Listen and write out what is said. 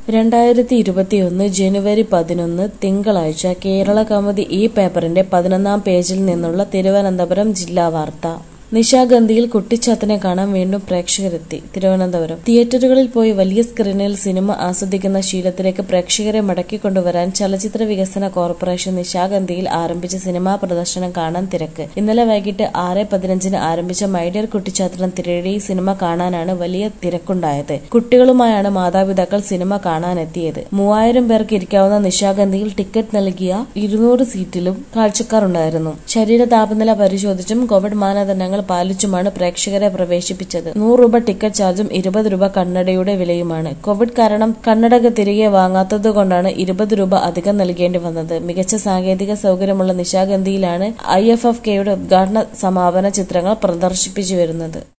രണ്ടായിരത്തി ഇരുപത്തിയൊന്ന് ജനുവരി പതിനൊന്ന് തിങ്കളാഴ്ച കേരള കൗമുദി ഈ പേപ്പറിന്റെ പതിനൊന്നാം പേജിൽ നിന്നുള്ള തിരുവനന്തപുരം ജില്ലാ വാർത്ത നിശാഗന്ധിയിൽ കുട്ടിച്ചാത്തനെ കാണാൻ വീണ്ടും പ്രേക്ഷകരെത്തി തിരുവനന്തപുരം തിയേറ്ററുകളിൽ പോയി വലിയ സ്ക്രീനിൽ സിനിമ ആസ്വദിക്കുന്ന ശീലത്തിലേക്ക് പ്രേക്ഷകരെ മടക്കിക്കൊണ്ടുവരാൻ ചലച്ചിത്ര വികസന കോർപ്പറേഷൻ നിശാഗന്ധിയിൽ ആരംഭിച്ച സിനിമാ പ്രദർശനം കാണാൻ തിരക്ക് ഇന്നലെ വൈകിട്ട് ആറ് പതിനഞ്ചിന് ആരംഭിച്ച മൈഡിയർ കുട്ടിച്ചാത്തൻ തിരടി സിനിമ കാണാനാണ് വലിയ തിരക്കുണ്ടായത് കുട്ടികളുമായാണ് മാതാപിതാക്കൾ സിനിമ കാണാനെത്തിയത് മൂവായിരം പേർക്ക് ഇരിക്കാവുന്ന നിശാഗന്ധിയിൽ ടിക്കറ്റ് നൽകിയ ഇരുന്നൂറ് സീറ്റിലും കാഴ്ചക്കാർ ഉണ്ടായിരുന്നു ശരീര താപനില പരിശോധിച്ചും കോവിഡ് മാനദണ്ഡങ്ങൾ പാലിച്ചുമാണ് പ്രേക്ഷകരെ പ്രവേശിപ്പിച്ചത് നൂറ് രൂപ ടിക്കറ്റ് ചാർജും ഇരുപത് രൂപ കണ്ണടയുടെ വിലയുമാണ് കോവിഡ് കാരണം കണ്ണടക തിരികെ വാങ്ങാത്തതുകൊണ്ടാണ് ഇരുപത് രൂപ അധികം നൽകേണ്ടി വന്നത് മികച്ച സാങ്കേതിക സൗകര്യമുള്ള നിശാഗന്ധിയിലാണ് ഐ എഫ് എഫ് കെയുടെ ഉദ്ഘാടന സമാപന ചിത്രങ്ങൾ പ്രദർശിപ്പിച്ചു വരുന്നത്